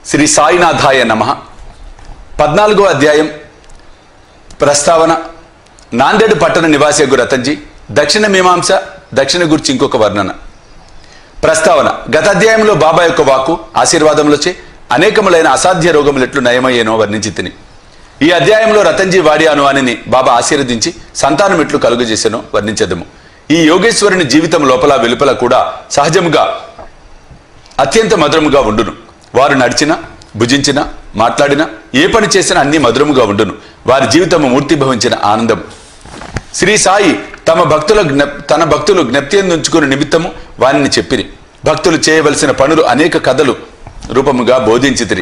శ్రీ సాయినాథాయ నమ పద్నాలుగో అధ్యాయం ప్రస్తావన నాందేడు పట్టణ నివాసి రతన్జీ దక్షిణ మీమాంస దక్షిణ గురించి ఇంకొక వర్ణన ప్రస్తావన గత అధ్యాయంలో బాబా యొక్క వాక్కు ఆశీర్వాదములచే అనేకములైన అసాధ్య రోగములు ఎట్లు నయమయ్యేనో వర్ణించి తిని ఈ అధ్యాయంలో రతన్జీ వాడి అనువానిని బాబా ఆశీర్వదించి సంతానం ఎట్లు కలుగజేసెనో వర్ణించదము ఈ యోగేశ్వరుని జీవితం లోపల వెలుపల కూడా సహజముగా అత్యంత మధురముగా ఉండును వారు నడిచిన భుజించిన మాట్లాడిన ఏ పని చేసినా అన్ని మధురముగా ఉండును వారి జీవితము మూర్తిభవించిన ఆనందం శ్రీ సాయి తమ భక్తుల జ్ఞ తన భక్తులు జ్ఞప్తి ఉంచుకుని నిమిత్తము వారిని చెప్పిరి భక్తులు చేయవలసిన పనులు అనేక కథలు రూపముగా బోధించితిరి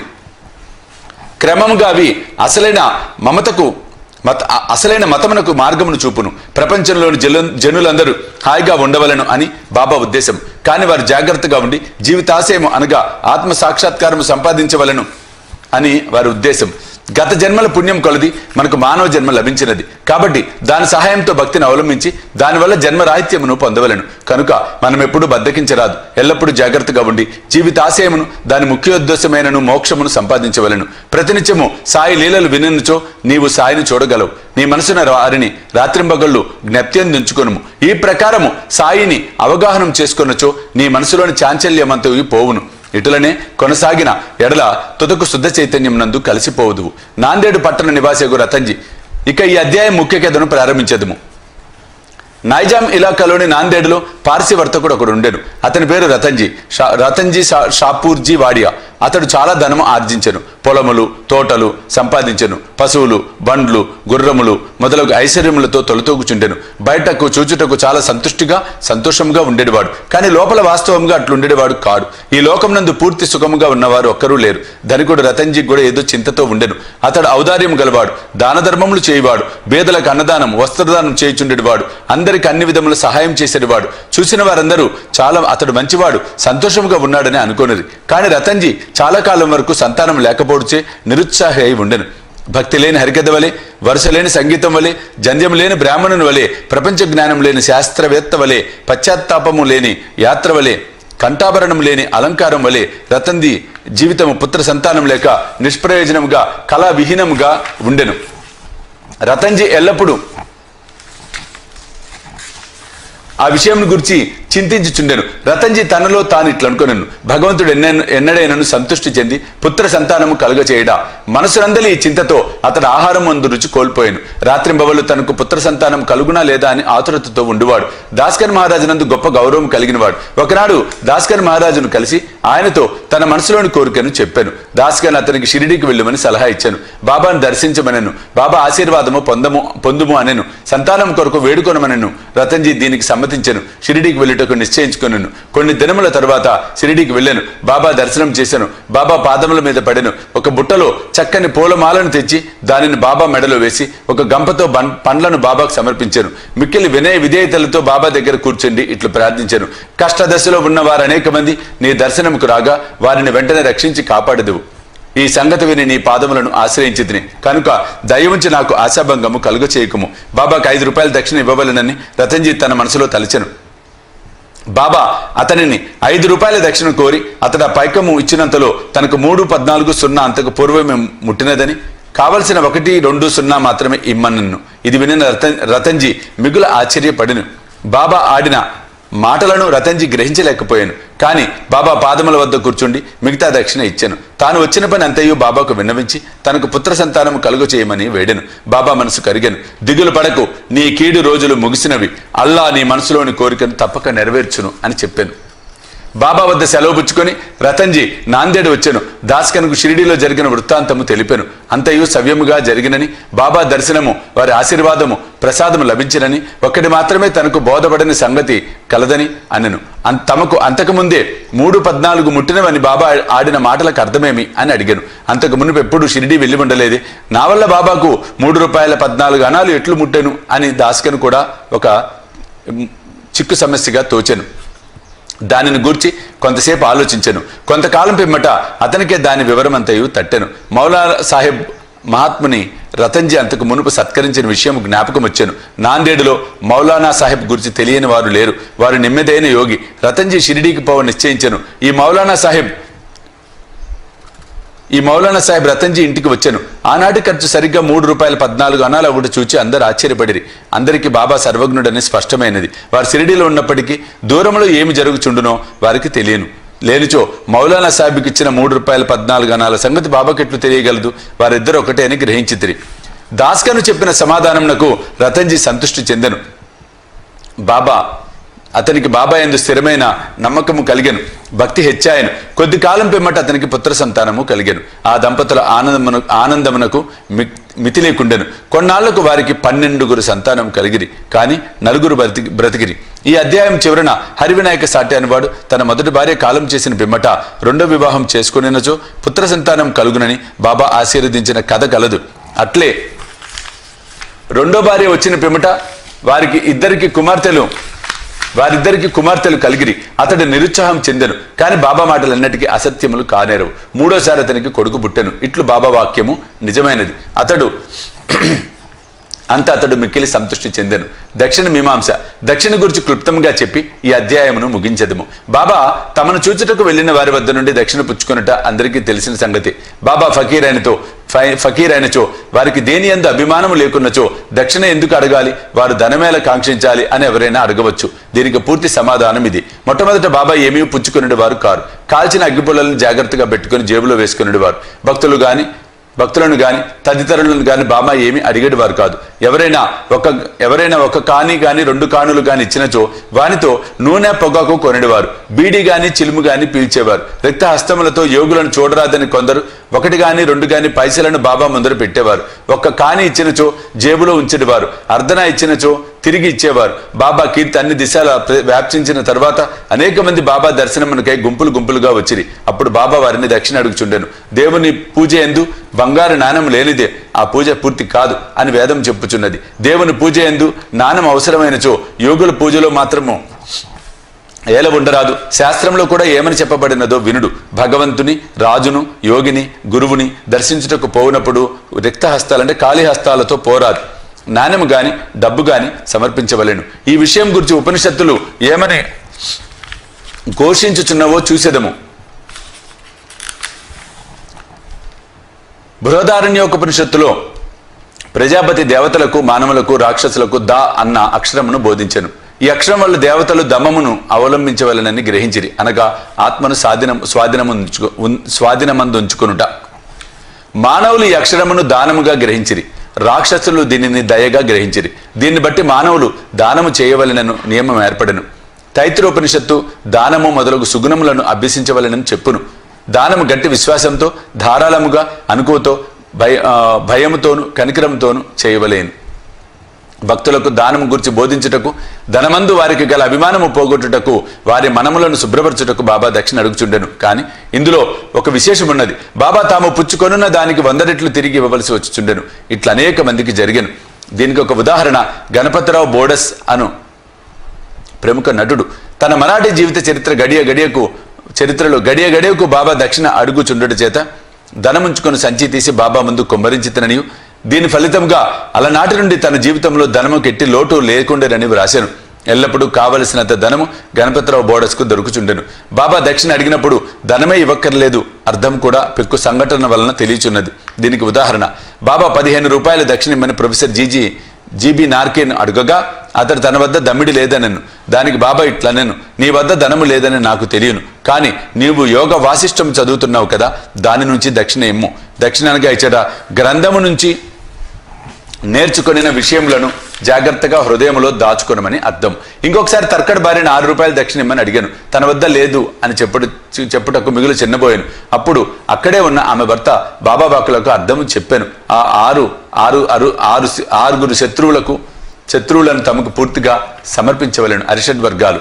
క్రమముగా అవి అసలైన మమతకు మత అ- అసలైన మతమునకు మార్గమును చూపును ప్రపంచంలోని జలు జనులందరూ హాయిగా ఉండవలను అని బాబా ఉద్దేశం కానీ వారు జాగ్రత్తగా ఉండి జీవితాశయము అనగా ఆత్మ సాక్షాత్కారము సంపాదించవలను అని వారి ఉద్దేశం గత జన్మల పుణ్యం కొలది మనకు మానవ జన్మ లభించినది కాబట్టి దాని సహాయంతో భక్తిని అవలంబించి దానివల్ల జన్మరాహిత్యమును పొందవలను కనుక మనం ఎప్పుడు బద్దకించరాదు ఎల్లప్పుడూ జాగ్రత్తగా ఉండి జీవితాశయమును దాని ముఖ్యోద్దేశమైనను మోక్షమును సంపాదించవలను ప్రతినిత్యము సాయి లీలలు విననుచో నీవు సాయిని చూడగలవు నీ మనసున వారిని రాత్రింబగళ్ళు జ్ఞప్త్యందించుకొనుము ఈ ప్రకారము సాయిని అవగాహనం చేసుకొనచో నీ మనసులోని చాంచల్యమంతవి పోవును ఇటులనే కొనసాగిన ఎడల తుదకు శుద్ధ చైతన్యం నందు కలిసిపోవుదువు నాందేడు పట్టణ నివాసిగు రతంజీ ఇక ఈ అధ్యాయం ముఖ్య కథను ప్రారంభించదుము నైజాం ఇలాకాలోని నాందేడులో పార్సీ వర్తకుడు ఒకడు ఉండెను అతని పేరు రతన్జీ షా- రతన్జీ షా- షాపూర్జీ వాడియా అతడు చాలా ధనము ఆర్జించెను పొలములు తోటలు సంపాదించెను పశువులు బండ్లు గుర్రములు మొదలగు ఐశ్వర్యములతో తొలతూగుచుండెను బయటకు చూచుటకు చాలా సంతుష్టిగా సంతోషంగా ఉండేవాడు కానీ లోపల వాస్తవంగా అట్లుండేవాడు కాడు ఈ లోకం నందు పూర్తి సుఖముగా ఉన్నవారు ఒక్కరూ లేరు ధనికుడు రతన్జీ కూడా ఏదో చింతతో ఉండెను అతడు ఔదార్యం గలవాడు దాన ధర్మములు చేయవాడు పేదలకు అన్నదానం వస్త్రదానం చేయుచుండేవాడు అందరికి అన్ని విధముల సహాయం చేసేవాడు చూసిన వారందరూ చాలా అతడు మంచివాడు సంతోషంగా ఉన్నాడని అనుకోనిది కానీ రతన్జీ చాలా కాలం వరకు సంతానం లేకపోవచ్చే నిరుత్సాహి అయి ఉండెను భక్తి లేని హరికథ వలె వరుస లేని సంగీతం వలె జంధ్యం లేని బ్రాహ్మణుని వలె ప్రపంచ జ్ఞానం లేని శాస్త్రవేత్త వలె పశ్చాత్తాపము లేని యాత్ర వలె కంఠాభరణం లేని అలంకారం వలె రతంది జీవితము పుత్ర సంతానం లేక నిష్ప్రయోజనముగా కళావిహీనముగా ఉండెను రతన్జీ ఎల్లప్పుడూ ఆ విషయం గురించి చింతించుచుండెను రతన్జీ తనలో తాను ఇట్లా అనుకున్నాను భగవంతుడు ఎన్న ఎన్నడైనను సంతృష్టి చెంది పుత్ర సంతానము కలుగ చేయడా మనసునందలి ఈ చింతతో అతడు ఆహారం మందు రుచి కోల్పోయాను రాత్రింబవళ్ళు తనకు పుత్ర సంతానం కలుగునా లేదా అని ఆతురతతో ఉండువాడు దాస్కర్ మహారాజునందు గొప్ప గౌరవం కలిగినవాడు ఒకనాడు దాస్కర్ మహారాజును కలిసి ఆయనతో తన మనసులోని కోరికను చెప్పాను దాస్కర్ అతనికి షిరిడీకి వెళ్ళమని సలహా ఇచ్చాను బాబాను దర్శించమనను బాబా ఆశీర్వాదము పొందము పొందుము అనెను సంతానం కొరకు వేడుకొనమనను రతన్జీ దీనికి సమ్మతించాను షిరిడీకి వెళ్ళుటకు నిశ్చయించుకొనను కొన్ని దినముల తర్వాత షిరిడీకి వెళ్ళాను బాబా దర్శనం చేశాను బాబా పాదముల మీద పడెను ఒక బుట్టలో చక్కని పూలమాలను తెచ్చి దానిని బాబా మెడలో వేసి ఒక గంపతో బన్- పండ్లను బాబాకు సమర్పించాను మిక్కిలి వినయ విధేయతలతో బాబా దగ్గర కూర్చుండి ఇట్లు ప్రార్థించాను కష్టదశలో ఉన్న వారు అనేక మంది నీ దర్శనముకు రాగా వారిని వెంటనే రక్షించి కాపాడదువు ఈ సంగతి విని నీ పాదములను ఆశ్రయించితిని కనుక దయవుంచి నాకు ఆశాభంగము కలుగ చేయకుము బాబాకు ఐదు రూపాయల దక్షిణ ఇవ్వవలనని రతన్జీ తన మనసులో తలిచెను బాబా అతనిని ఐదు రూపాయల దక్షిణ కోరి అతడు ఆ పైకము ఇచ్చినంతలో తనకు మూడు పద్నాలుగు సున్నా అంతకు పూర్వమే ముట్టినదని కావలసిన ఒకటి రెండు సున్నా మాత్రమే ఇమ్మనన్ను ఇది వినిన రతన్ రతన్జీ మిగుల ఆశ్చర్యపడిను బాబా ఆడిన మాటలను రతన్జీ గ్రహించలేకపోయాను కానీ బాబా పాదముల వద్ద కూర్చుండి మిగతా దక్షిణ ఇచ్చాను తాను వచ్చిన పని అంతయు బాబాకు విన్నవించి తనకు పుత్ర సంతానము కలుగు చేయమని వేడెను బాబా మనసు కరిగాను దిగులు పడకు నీ కీడు రోజులు ముగిసినవి అల్లా నీ మనసులోని కోరికను తప్పక నెరవేర్చును అని చెప్పాను బాబా వద్ద సెలవు పుచ్చుకొని రతన్జీ నాందేడు వచ్చాను దాస్కన్కు షిరిడీలో జరిగిన వృత్తాంతము తెలిపాను అంతయు సవ్యముగా జరిగినని బాబా దర్శనము వారి ఆశీర్వాదము ప్రసాదము లభించినని ఒక్కటి మాత్రమే తనకు బోధపడని సంగతి కలదని అనెను అన్- తమకు అంతకుముందే మూడు పద్నాలుగు ముట్టినవని బాబా ఆడిన మాటలకు అర్థమేమి అని అడిగాను అంతకు మునుపు ఎప్పుడు షిరిడీ వెళ్ళి ఉండలేదే నా వల్ల బాబాకు మూడు రూపాయల పద్నాలుగు అనాలు ఎట్లు ముట్టెను అని దాస్కన్ కూడా ఒక మ్, చిక్కు సమస్యగా తోచెను దానిని గూర్చి కొంతసేపు ఆలోచించెను కొంతకాలం పిమ్మట అతనికే దాని వివరమంతయు తట్టెను మౌలా సాహెబ్ మహాత్ముని రతన్జీ అంతకు మునుపు సత్కరించిన విషయం జ్ఞాపకం వచ్చాను నాందేడులో మౌలానా సాహెబ్ గురించి తెలియని వారు లేరు వారు నెమ్మదైన యోగి రతన్జీ షిరిడీకి పోవ నిశ్చయించను ఈ మౌలానా సాహెబ్ ఈ మౌలానా సాహెబ్ రతన్జీ ఇంటికి వచ్చాను ఆనాటి ఖర్చు సరిగ్గా మూడు రూపాయల పద్నాలుగు అనాలు ఒకటి చూచి అందరు ఆశ్చర్యపడిరి అందరికీ బాబా సర్వజ్ఞుడని స్పష్టమైనది వారు సిరిడీలో ఉన్నప్పటికీ దూరంలో ఏమి జరుగుచుండునో వారికి తెలియను లేనిచో మౌలానా సాహెబ్కి ఇచ్చిన మూడు రూపాయల పద్నాలుగు అనాల సంగతి బాబాకెట్లు తెలియగలదు వారిద్దరు ఒకటే అని గ్రహించితిరి దాస్కను చెప్పిన సమాధానంనకు రతన్జీ సంతృష్టి చెందెను బాబా అతనికి బాబా ఎందు స్థిరమైన నమ్మకము కలిగెను భక్తి హెచ్చాయను కొద్ది కాలం పిమ్మట అతనికి పుత్ర సంతానము కలిగెను ఆ దంపతుల ఆనందమున ఆనందమునకు మి- మితి లేకుండెను కొన్నాళ్లకు వారికి పన్నెండుగురు సంతానం కలిగిరి కానీ నలుగురు బ్రతికి బ్రతికిరి ఈ అధ్యాయం చివరన హరివినాయక సాటి అనేవాడు తన మొదటి భార్య కాలం చేసిన పిమ్మట రెండో వివాహం చేసుకునినచో పుత్ర సంతానం కలుగునని బాబా ఆశీర్వదించిన కథ కలదు అట్లే రెండో భార్య వచ్చిన పిమ్మట వారికి ఇద్దరికి కుమార్తెలు వారిద్దరికి కుమార్తెలు కలిగిరి అతడు నిరుత్సాహం చెందెను కాని బాబా మాటలన్నిటికీ అసత్యములు కానేరవు మూడోసారి అతనికి కొడుకు పుట్టెను ఇట్లు బాబా వాక్యము నిజమైనది అతడు అంత అతడు మిక్కిలి సంతృష్టి చెందెను దక్షిణ మీమాంస దక్షిణ గురించి క్లుప్తంగా చెప్పి ఈ అధ్యాయమును ముగించదము బాబా తమను చూచుటకు వెళ్లిన వారి వద్ద నుండి దక్షిణ పుచ్చుకొనుట అందరికీ తెలిసిన సంగతి బాబా ఫకీర్ అయినతో ఫై- ఫకీర్ అయినచో వారికి దేని ఎందు అభిమానము లేకున్నచో దక్షిణ ఎందుకు అడగాలి వారు ధనమేల కాంక్షించాలి అని ఎవరైనా అడగవచ్చు దీనికి పూర్తి సమాధానం ఇది మొట్టమొదట బాబా ఏమీ పుచ్చుకునేది వారు కారు కాల్చిన అగ్గిపుల్లలను జాగ్రత్తగా పెట్టుకుని జేబులో వేసుకునేది వారు భక్తులు గాని భక్తులను గాని తదితరులను గాని బాబా ఏమి అడిగేటి వారు కాదు ఎవరైనా ఒక ఎవరైనా ఒక కాని గాని రెండు కానులు గాని ఇచ్చినచో వానితో నూనె పొగాకు కొనేవారు బీడి గాని చిలుము గాని పీల్చేవారు రక్త హస్తములతో యోగులను చూడరాదని కొందరు ఒకటి గాని రెండు గాని పైసలను బాబా ముందర పెట్టేవారు ఒక్క కాని ఇచ్చినచో జేబులో ఉంచేవారు అర్ధన ఇచ్చినచో తిరిగి ఇచ్చేవారు బాబా కీర్తి అన్ని దిశల ప్ర- వ్యాప్తించిన తర్వాత అనేక మంది బాబా దర్శనమునకై గుంపులు గుంపులుగా వచ్చిరి అప్పుడు బాబా వారిని దక్షిణ అడుగుచుండెను దేవుని పూజ ఎందు బంగారు నాణం లేనిదే ఆ పూజ పూర్తి కాదు అని వేదం చెప్పుచున్నది దేవుని పూజ ఎందు నాణం అవసరమైనచో యోగుల పూజలో మాత్రము ఏల ఉండరాదు శాస్త్రంలో కూడా ఏమని చెప్పబడినదో వినుడు భగవంతుని రాజును యోగిని గురువుని దర్శించుటకు పోవునప్పుడు రిక్త హస్తాలంటే ఖాళీ హస్తాలతో పోరాదు నాణ్యము గాని డబ్బు గాని సమర్పించవలెను ఈ విషయం గురించి ఉపనిషత్తులు ఏమని ఘోషించుచున్నవో చూసేదము బృహదారణ్యోపనిషత్తులో ప్రజాపతి దేవతలకు మానవులకు రాక్షసులకు దా అన్న అక్షరమును బోధించెను ఈ అక్షరం వల్ల దేవతలు దమమును అవలంబించవలనని గ్రహించిరి అనగా ఆత్మను స్వాధీనం స్వాధీనముంచుకు ఉన్- స్వాధీనమందుంచుకొనుట మానవులు ఈ అక్షరమును దానముగా గ్రహించిరి రాక్షసులు దీనిని దయగా గ్రహించిరి దీన్ని బట్టి మానవులు దానము చేయవలెనను నియమం ఏర్పడెను తైత్రోపనిషత్తు దానము మొదలగు సుగుణములను అభ్యసించవలెనని చెప్పును దానము గట్టి విశ్వాసంతో ధారాళముగా అనుకోతో భయ ఆ, భయముతోను కనికరంతోను చేయవలేను భక్తులకు దానము గురించి బోధించుటకు ధనమందు వారికి గల అభిమానము పోగొట్టుటకు వారి మనములను శుభ్రపరచుటకు బాబా దక్షిణ అడుగుచుండెను కానీ ఇందులో ఒక విశేషం ఉన్నది బాబా తాము పుచ్చుకొనున్న దానికి వంద రెట్లు తిరిగి ఇవ్వవలసి వచ్చుచుండెను ఇట్లా అనేక మందికి జరిగెను దీనికి ఒక ఉదాహరణ గణపతిరావు బోడస్ అను ప్రముఖ నటుడు తన మరాఠీ జీవిత చరిత్ర గడియ గడియకు చరిత్రలో గడియ గడియకు బాబా దక్షిణ అడుగుచుండట చేత ధనముంచుకొని సంచి తీసి బాబా ముందు కుమ్మరించితననియు దీని ఫలితంగా అలనాటి నుండి తన జీవితంలో ధనము కెట్టి లోటు లేకుండేనని వ్రాశాను ఎల్లప్పుడూ కావలసినంత ధనము గణపతిరావు బోడస్కు దొరుకుచుండెను బాబా దక్షిణ అడిగినప్పుడు ధనమే ఇవ్వక్కర్లేదు అర్థం కూడా పెక్కు సంఘటన వలన తెలియచున్నది దీనికి ఉదాహరణ బాబా పదిహేను రూపాయల దక్షిణ ఇమ్మని ప్రొఫెసర్ జీజీ జీబీ నార్కేన్ అడుగగా అతడు తన వద్ద దమ్మిడి లేదనను దానికి బాబా ఇట్లనెను నీ వద్ద ధనము లేదని నాకు తెలియను కానీ నీవు యోగ వాసిష్టం చదువుతున్నావు కదా దాని నుంచి దక్షిణ ఇమ్ము దక్షిణానికి ఇచ్చట గ్రంథము నుంచి నేర్చుకొనిన విషయములను జాగ్రత్తగా హృదయంలో దాచుకొనమని అర్థం ఇంకొకసారి తర్కడ భార్యను ఆరు రూపాయలు దక్షిణ ఇమ్మని అడిగాను తన వద్ద లేదు అని చెప్పుడు చెప్పుటకు మిగులు చిన్నబోయాను అప్పుడు అక్కడే ఉన్న ఆమె భర్త బాబా బాకులకు అర్థం చెప్పాను ఆ ఆరు ఆరు ఆరు ఆరు ఆరుగురు శత్రువులకు శత్రువులను తమకు పూర్తిగా సమర్పించవలను అరిషడ్ వర్గాలు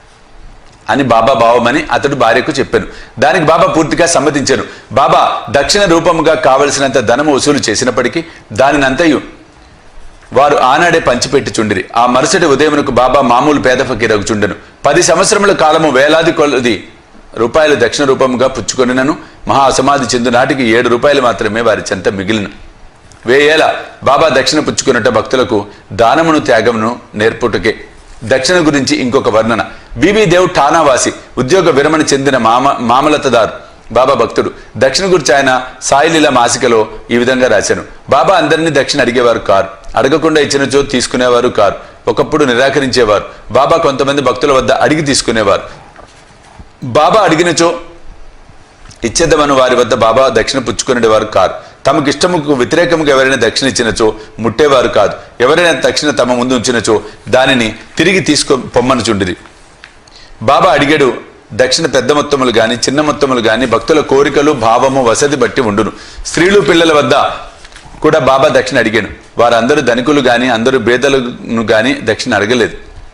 అని బాబా భావమని అతడు భార్యకు చెప్పాను దానికి బాబా పూర్తిగా సమ్మతించాను బాబా దక్షిణ రూపముగా కావలసినంత ధనము వసూలు చేసినప్పటికీ దానినంతయు వారు ఆనాడే పంచిపెట్టి చుండిరి ఆ మరుసటి ఉదయమునకు బాబా మామూలు పేద ఫకీరగుచుండెను పది సంవత్సరముల కాలము వేలాది కొలది రూపాయలు దక్షిణ రూపముగా పుచ్చుకొనినను మహా అసమాధి చెందు నాటికి ఏడు రూపాయలు మాత్రమే వారి చెంత మిగిలిన వేయేల బాబా దక్షిణ పుచ్చుకున్నట భక్తులకు దానమును త్యాగమును నేర్పుటకే దక్షిణ గురించి ఇంకొక వర్ణన బీబీ దేవ్ ఠానావాసి ఉద్యోగ విరమణ చెందిన మామ మామలతదారు బాబా భక్తుడు దక్షిణ గురించి ఆయన సాయిలీల మాసికలో ఈ విధంగా రాశాను బాబా అందరినీ దక్షిణ అడిగేవారు కారు అడగకుండా ఇచ్చినచో తీసుకునేవారు కారు ఒకప్పుడు నిరాకరించేవారు బాబా కొంతమంది భక్తుల వద్ద అడిగి తీసుకునేవారు బాబా అడిగినచో ఇచ్చేద్దామని వారి వద్ద బాబా దక్షిణ పుచ్చుకునేవారు కాదు తమకు ఇష్టముకు వ్యతిరేకముగా ఎవరైనా దక్షిణ ఇచ్చినచో ముట్టేవారు కాదు ఎవరైనా దక్షిణ తమ ముందు ఉంచినచో దానిని తిరిగి తీసుకో పొమ్మనుచుండిరి బాబా అడిగాడు దక్షిణ పెద్ద మొత్తములు గాని చిన్న మొత్తములు గాని భక్తుల కోరికలు భావము వసతి బట్టి ఉండును స్త్రీలు పిల్లల వద్ద కూడా బాబా దక్షిణ అడిగాను వారందరూ ధనికులు గాని అందరూ బేదలను గాని దక్షిణ అడగలేదు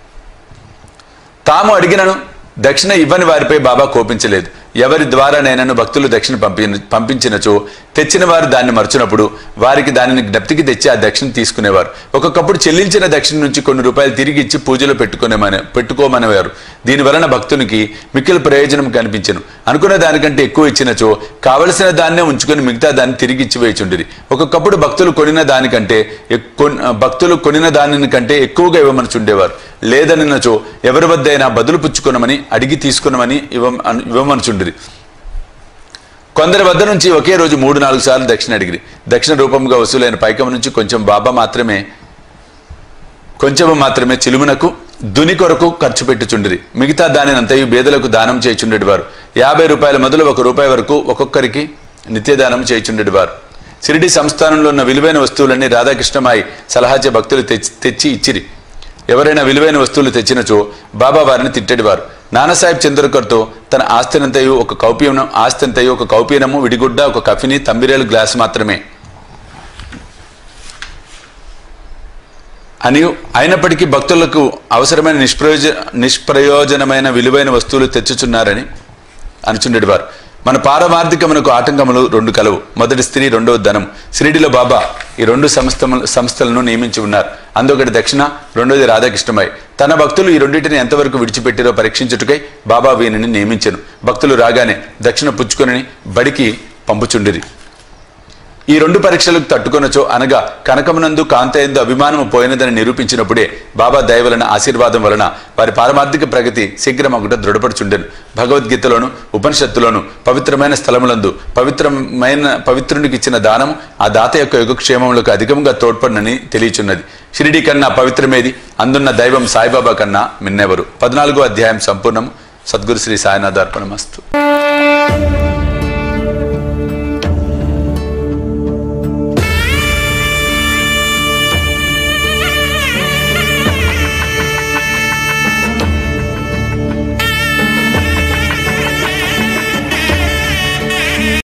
తాము అడిగినను దక్షిణ ఇవ్వని వారిపై బాబా కోపించలేదు ఎవరి ద్వారా నేనను భక్తులు దక్షిణ పంపి పంపించినచో తెచ్చిన వారు దాన్ని మర్చినప్పుడు వారికి దానిని జ్ఞప్తికి తెచ్చి ఆ దక్షిణ తీసుకునేవారు ఒక్కొక్కప్పుడు చెల్లించిన దక్షిణ నుంచి కొన్ని రూపాయలు తిరిగి ఇచ్చి పూజలో పెట్టుకునేమని పెట్టుకోమనేవారు దీని వలన భక్తునికి మిక్కిలి ప్రయోజనం కనిపించను అనుకున్న దానికంటే ఎక్కువ ఇచ్చినచో కావలసిన దాన్నే ఉంచుకొని మిగతా దాన్ని తిరిగి ఇచ్చి వేయుచుండిరి ఒక్కొక్కప్పుడు భక్తులు కొనిన దానికంటే ఎక్కు- భక్తులు కొనిన దానిని కంటే ఎక్కువగా ఇవ్వమనుచుండేవారు లేదనినచో ఎవరి వద్దైనా బదులు పుచ్చుకునమని అడిగి తీసుకునమని ఇవ్వ ఇవ్వమనుచుండిరి కొందరి వద్ద నుంచి ఒకే రోజు మూడు నాలుగు సార్లు దక్షిణ అడిగిరి దక్షిణ రూపంగా వసూలైన పైకం నుంచి కొంచెం బాబా మాత్రమే కొంచెము మాత్రమే చిలుమునకు దుని కొరకు ఖర్చు పెట్టుచుండిరి మిగతా దానిని అంతయు బేదలకు దానం చేయుచుండేటి వారు యాభై రూపాయల మొదలు ఒక రూపాయి వరకు ఒక్కొక్కరికి నిత్యదానం చేయుచుండేటి వారు సిరిడి సంస్థానంలో ఉన్న విలువైన వస్తువులన్నీ రాధాకృష్ణమాయి సలహాచే భక్తులు తెచ్చి తెచ్చి ఇచ్చిరి ఎవరైనా విలువైన వస్తువులు తెచ్చినచో బాబా వారిని తిట్టేటివారు నానాసాహెబ్ చంద్రకర్తో తన ఆస్తినంతయు ఒక కౌపీనం ఆస్తింతయు ఒక కౌపీనము విడిగుడ్డ ఒక కఫిని తంబిరేలు గ్లాస్ మాత్రమే అని అయినప్పటికీ భక్తులకు అవసరమైన నిష్ప్రయోజ నిష్ప్రయోజనమైన విలువైన వస్తువులు తెచ్చుచున్నారని అనుచుండేవారు మన పారమార్థికమునకు ఆటంకములు రెండు కలవు మొదటి స్త్రీ రెండవ ధనం శ్రీడిలో బాబా ఈ రెండు సంస్థ సంస్థలను నియమించి ఉన్నారు అందొకటి దక్షిణ రెండోది రాధాకృష్ణమై తన భక్తులు ఈ రెండింటిని ఎంతవరకు విడిచిపెట్టిరో పరీక్షించుటకై బాబా వీనిని నియమించను భక్తులు రాగానే దక్షిణ పుచ్చుకొని బడికి పంపుచుండిరి ఈ రెండు పరీక్షలకు తట్టుకొనచో అనగా కనకమునందు కాంతయందు అభిమానము పోయినదని నిరూపించినప్పుడే బాబా దయ వలన ఆశీర్వాదం వలన వారి పారమార్థిక ప్రగతి శీఘ్రమగుట దృఢపడుచుండెను భగవద్గీతలోను ఉపనిషత్తులోను పవిత్రమైన స్థలములందు పవిత్రమైన పవిత్రునికి ఇచ్చిన దానము ఆ దాత యొక్క యుగక్షేమములకు అధికంగా తోడ్పడినని తెలియచున్నది షిరిడి కన్నా పవిత్రమేది అందున్న దైవం సాయిబాబా కన్నా మిన్నెవరు పద్నాలుగో అధ్యాయం సంపూర్ణం సద్గురు శ్రీ సాయినాథ్ అర్పణమస్తు